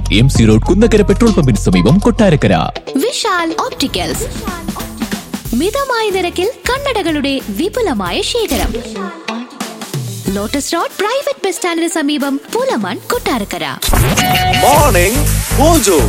M C road Kunnakkara petrol പമ്പിന് സമീപം Kottarakkara Vishal opticals മിതമായ നിരക്കിൽ കണ്ണടകളുടെ വിപുലമായ ശേഖരം ലോട്ടസ് റോഡ് പ്രൈവറ്റ് ബസ് സ്റ്റാൻഡിന് സമീപം പൂലമൺ കൊട്ടാരക്കര മോർണിംഗ് മോജോ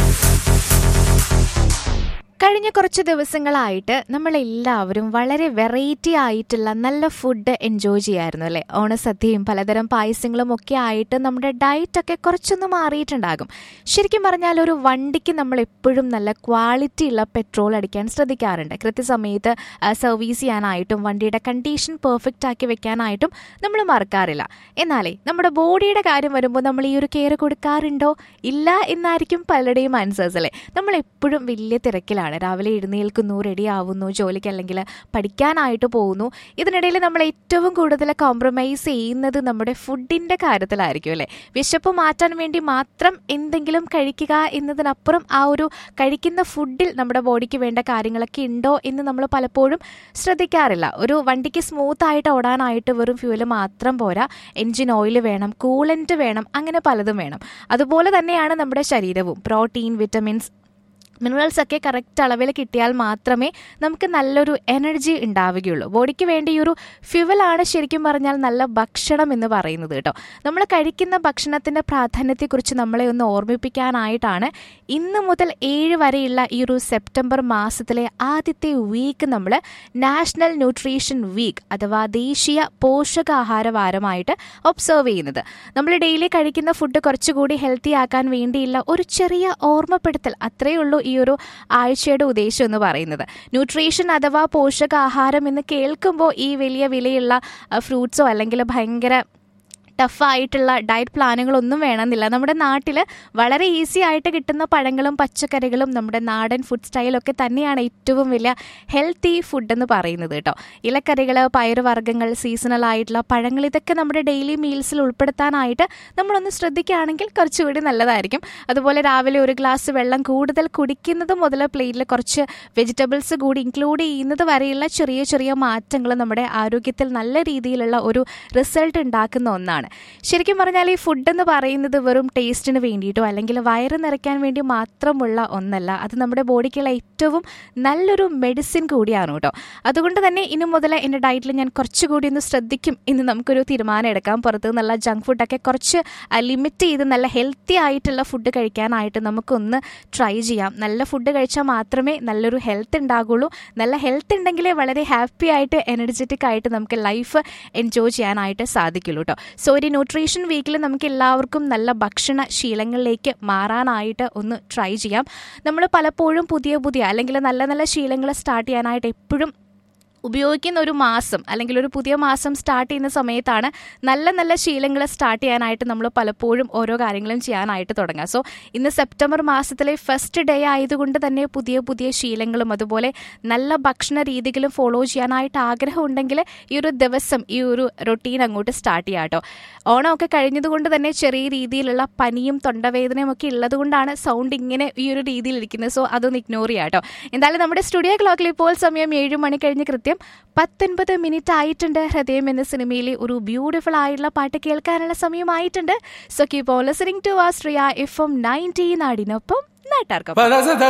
കഴിഞ്ഞ കുറച്ച് ദിവസങ്ങളായിട്ട് നമ്മളെല്ലാവരും വളരെ വെറൈറ്റി ആയിട്ടുള്ള നല്ല ഫുഡ് എൻജോയ് ചെയ്യായിരുന്നു അല്ലേ ഓണസദ്യയും പലതരം പായസങ്ങളും ഒക്കെ ആയിട്ട് നമ്മുടെ ഡയറ്റൊക്കെ കുറച്ചൊന്ന് മാറിയിട്ടുണ്ടാകും ശരിക്കും പറഞ്ഞാൽ ഒരു വണ്ടിക്ക് നമ്മൾ എപ്പോഴും നല്ല ക്വാളിറ്റി ഉള്ള പെട്രോൾ അടിക്കാൻ ശ്രദ്ധിക്കാറുണ്ട് കൃത്യസമയത്ത് സർവീസ് ചെയ്യാനായിട്ടും വണ്ടിയുടെ കണ്ടീഷൻ പെർഫെക്റ്റ് ആക്കി വെക്കാനായിട്ടും നമ്മൾ മറക്കാറില്ല എന്നാലേ നമ്മുടെ ബോഡിയുടെ കാര്യം വരുമ്പോൾ നമ്മൾ ഈ ഒരു കെയർ കൊടുക്കാറുണ്ടോ ഇല്ല എന്നായിരിക്കും പലരുടെയും ആൻസേഴ്സ് അല്ലേ നമ്മൾ എപ്പോഴും വലിയ തിരക്കിലാണ് രാവിലെ എഴുന്നേൽക്കുന്നു റെഡി ആവുന്നു ജോലിക്ക് അല്ലെങ്കിൽ പഠിക്കാനായിട്ട് പോകുന്നു ഇതിനിടയിൽ നമ്മൾ ഏറ്റവും കൂടുതൽ കോംപ്രമൈസ് ചെയ്യുന്നത് നമ്മുടെ ഫുഡിൻ്റെ കാര്യത്തിലായിരിക്കും അല്ലേ വിശപ്പ് മാറ്റാൻ വേണ്ടി മാത്രം എന്തെങ്കിലും കഴിക്കുക എന്നതിനപ്പുറം ആ ഒരു കഴിക്കുന്ന ഫുഡിൽ നമ്മുടെ ബോഡിക്ക് വേണ്ട കാര്യങ്ങളൊക്കെ ഉണ്ടോ എന്ന് നമ്മൾ പലപ്പോഴും ശ്രദ്ധിക്കാറില്ല ഒരു വണ്ടിക്ക് സ്മൂത്ത് ആയിട്ട് ഓടാനായിട്ട് വെറും ഫ്യൂല് മാത്രം പോരാ എൻജിൻ ഓയിൽ വേണം കൂളൻറ്റ് വേണം അങ്ങനെ പലതും വേണം അതുപോലെ തന്നെയാണ് നമ്മുടെ ശരീരവും പ്രോട്ടീൻ വിറ്റമിൻസ് മിനറൽസ് ഒക്കെ കറക്റ്റ് അളവിൽ കിട്ടിയാൽ മാത്രമേ നമുക്ക് നല്ലൊരു എനർജി ഉണ്ടാവുകയുള്ളൂ ബോഡിക്ക് വേണ്ട ഈ ഒരു ഫ്യുവലാണ് ശരിക്കും പറഞ്ഞാൽ നല്ല ഭക്ഷണം എന്ന് പറയുന്നത് കേട്ടോ നമ്മൾ കഴിക്കുന്ന ഭക്ഷണത്തിൻ്റെ പ്രാധാന്യത്തെക്കുറിച്ച് നമ്മളെ ഒന്ന് ഓർമ്മിപ്പിക്കാനായിട്ടാണ് ഇന്ന് മുതൽ ഏഴ് വരെയുള്ള ഈ ഒരു സെപ്റ്റംബർ മാസത്തിലെ ആദ്യത്തെ വീക്ക് നമ്മൾ നാഷണൽ ന്യൂട്രീഷൻ വീക്ക് അഥവാ ദേശീയ പോഷകാഹാര വാരമായിട്ട് ഒബ്സർവ് ചെയ്യുന്നത് നമ്മൾ ഡെയിലി കഴിക്കുന്ന ഫുഡ് കുറച്ചുകൂടി ഹെൽത്തി ആക്കാൻ വേണ്ടിയുള്ള ഒരു ചെറിയ ഓർമ്മപ്പെടുത്തൽ അത്രയേ ഉള്ളൂ ഈ ഒരു ആഴ്ചയുടെ ഉദ്ദേശം എന്ന് പറയുന്നത് ന്യൂട്രീഷൻ അഥവാ പോഷകാഹാരം എന്ന് കേൾക്കുമ്പോൾ ഈ വലിയ വിലയുള്ള ഫ്രൂട്ട്സോ അല്ലെങ്കിൽ ഭയങ്കര ടഫായിട്ടുള്ള ഡയറ്റ് പ്ലാനുകളൊന്നും വേണമെന്നില്ല നമ്മുടെ നാട്ടിൽ വളരെ ഈസി ആയിട്ട് കിട്ടുന്ന പഴങ്ങളും പച്ചക്കറികളും നമ്മുടെ നാടൻ ഫുഡ് സ്റ്റൈലൊക്കെ തന്നെയാണ് ഏറ്റവും വലിയ ഹെൽത്തി ഫുഡ് എന്ന് പറയുന്നത് കേട്ടോ ഇലക്കറികൾ പയറുവർഗ്ഗങ്ങൾ സീസണൽ ആയിട്ടുള്ള പഴങ്ങൾ ഇതൊക്കെ നമ്മുടെ ഡെയിലി മീൽസിൽ ഉൾപ്പെടുത്താനായിട്ട് നമ്മളൊന്ന് ശ്രദ്ധിക്കുകയാണെങ്കിൽ കുറച്ചുകൂടി നല്ലതായിരിക്കും അതുപോലെ രാവിലെ ഒരു ഗ്ലാസ് വെള്ളം കൂടുതൽ കുടിക്കുന്നത് മുതൽ പ്ലേറ്റിൽ കുറച്ച് വെജിറ്റബിൾസ് കൂടി ഇൻക്ലൂഡ് ചെയ്യുന്നത് വരെയുള്ള ചെറിയ ചെറിയ മാറ്റങ്ങൾ നമ്മുടെ ആരോഗ്യത്തിൽ നല്ല രീതിയിലുള്ള ഒരു റിസൾട്ട് ഉണ്ടാക്കുന്ന ഒന്നാണ് ശരിക്കും പറഞ്ഞാൽ ഈ ഫുഡ് എന്ന് പറയുന്നത് വെറും ടേസ്റ്റിന് വേണ്ടിയിട്ടോ അല്ലെങ്കിൽ വയറ് നിറയ്ക്കാൻ വേണ്ടി മാത്രമുള്ള ഒന്നല്ല അത് നമ്മുടെ ബോഡിക്കുള്ള ഏറ്റവും നല്ലൊരു മെഡിസിൻ കൂടിയാണ് കേട്ടോ അതുകൊണ്ട് തന്നെ ഇനി മുതൽ എൻ്റെ ഡയറ്റിൽ ഞാൻ കുറച്ചുകൂടി ഒന്ന് ശ്രദ്ധിക്കും എന്ന് നമുക്കൊരു തീരുമാനം എടുക്കാം പുറത്ത് നിന്നുള്ള ജങ്ക് ഫുഡൊക്കെ കുറച്ച് ലിമിറ്റ് ചെയ്ത് നല്ല ഹെൽത്തി ആയിട്ടുള്ള ഫുഡ് കഴിക്കാനായിട്ട് നമുക്കൊന്ന് ട്രൈ ചെയ്യാം നല്ല ഫുഡ് കഴിച്ചാൽ മാത്രമേ നല്ലൊരു ഹെൽത്ത് ഉണ്ടാകുള്ളൂ നല്ല ഹെൽത്ത് ഉണ്ടെങ്കിലേ വളരെ ഹാപ്പി ആയിട്ട് എനർജറ്റിക് ആയിട്ട് നമുക്ക് ലൈഫ് എൻജോയ് ചെയ്യാനായിട്ട് സാധിക്കുള്ളൂ കേട്ടോ സോ ഒരു ന്യൂട്രീഷൻ വീക്കിൽ നമുക്ക് എല്ലാവർക്കും നല്ല ഭക്ഷണ ശീലങ്ങളിലേക്ക് മാറാനായിട്ട് ഒന്ന് ട്രൈ ചെയ്യാം നമ്മൾ പലപ്പോഴും പുതിയ പുതിയ അല്ലെങ്കിൽ നല്ല നല്ല ശീലങ്ങൾ സ്റ്റാർട്ട് ചെയ്യാനായിട്ട് എപ്പോഴും ഉപയോഗിക്കുന്ന ഒരു മാസം അല്ലെങ്കിൽ ഒരു പുതിയ മാസം സ്റ്റാർട്ട് ചെയ്യുന്ന സമയത്താണ് നല്ല നല്ല ശീലങ്ങൾ സ്റ്റാർട്ട് ചെയ്യാനായിട്ട് നമ്മൾ പലപ്പോഴും ഓരോ കാര്യങ്ങളും ചെയ്യാനായിട്ട് തുടങ്ങുക സോ ഇന്ന് സെപ്റ്റംബർ മാസത്തിലെ ഫസ്റ്റ് ഡേ ആയതുകൊണ്ട് തന്നെ പുതിയ പുതിയ ശീലങ്ങളും അതുപോലെ നല്ല ഭക്ഷണ രീതികളും ഫോളോ ചെയ്യാനായിട്ട് ആഗ്രഹമുണ്ടെങ്കിൽ ഈ ഒരു ദിവസം ഈ ഒരു റൊട്ടീൻ അങ്ങോട്ട് സ്റ്റാർട്ട് ചെയ്യാം കേട്ടോ ഓണമൊക്കെ കഴിഞ്ഞതുകൊണ്ട് തന്നെ ചെറിയ രീതിയിലുള്ള പനിയും തൊണ്ടവേദനയും ഒക്കെ ഉള്ളത് കൊണ്ടാണ് സൗണ്ട് ഇങ്ങനെ ഈ ഒരു രീതിയിൽ ഇരിക്കുന്നത് സോ അതൊന്ന് ഇഗ്നോർ ചെയ്യാം കേട്ടോ എന്തായാലും നമ്മുടെ സ്റ്റുഡിയോ ക്ലോക്കിൽ ഇപ്പോൾ സമയം ഏഴ് മണി കഴിഞ്ഞ് കൃത്യം പത്തൊൻപത് മിനിറ്റ് ആയിട്ടുണ്ട് ഹൃദയം എന്ന സിനിമയിലെ ഒരു ബ്യൂട്ടിഫുൾ ആയിട്ടുള്ള പാട്ട് കേൾക്കാനുള്ള സമയമായിട്ടുണ്ട് so keep on listening to Astriya F M nineteen നാടിനൊപ്പം നാട്ടാർക്കൊപ്പം